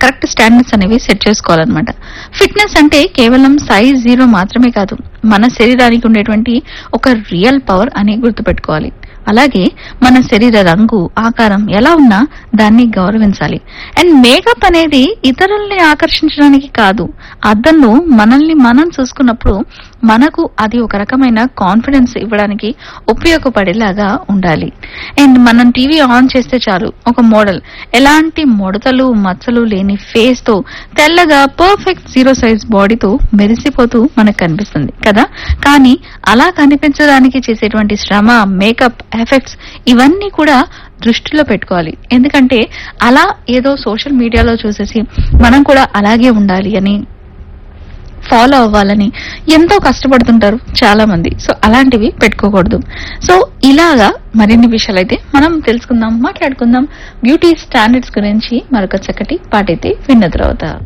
correct standards అనేవి set చేసుకోవాలన్నమాట fitness అంటే కేవలం సైజ్ జీరో మాత్రమే కాదు మన శరీరానికి ఉండేటువంటి ఒక రియల్ పవర్ అని గుర్తుపెట్టుకోవాలి అలాగే మన శరీర రంగు ఆకారం ఎలా ఉన్నా దాన్ని గౌరవించాలి అండ్ మేకప్ అనేది ఇతరుల్ని ఆకర్షించడానికి కాదు అద్దంలో మనల్ని మనం చూసుకున్నప్పుడు మనకు అది ఒక రకమైన కాన్ఫిడెన్స్ ఇవ్వడానికి ఉపయోగపడేలాగా ఉండాలి అండ్ మనం టీవీ ఆన్ చేస్తే చాలు ఒక మోడల్ ఎలాంటి ముడతలు మచ్చలు లేని ఫేస్ తో తెల్లగా పర్ఫెక్ట్ జీరో సైజ్ బాడీతో మెరిసిపోతూ మనకు కనిపిస్తుంది కదా కానీ అలా కనిపించడానికి చేసేటువంటి శ్రమ మేకప్ ఎఫెక్ట్స్ ఇవన్నీ కూడా దృష్టిలో పెట్టుకోవాలి ఎందుకంటే అలా ఏదో సోషల్ మీడియాలో చూసేసి మనం కూడా అలాగే ఉండాలి అని ఫాలో అవ్వాలని ఎంతో కష్టపడుతుంటారు చాలా మంది సో అలాంటివి పెట్టుకోకూడదు సో ఇలాగా మరిన్ని విషయాలు అయితే మనం తెలుసుకుందాం మాట్లాడుకుందాం బ్యూటీ స్టాండర్డ్స్ గురించి మరొక చక్కటి పాటైతే విన్న తర్వాత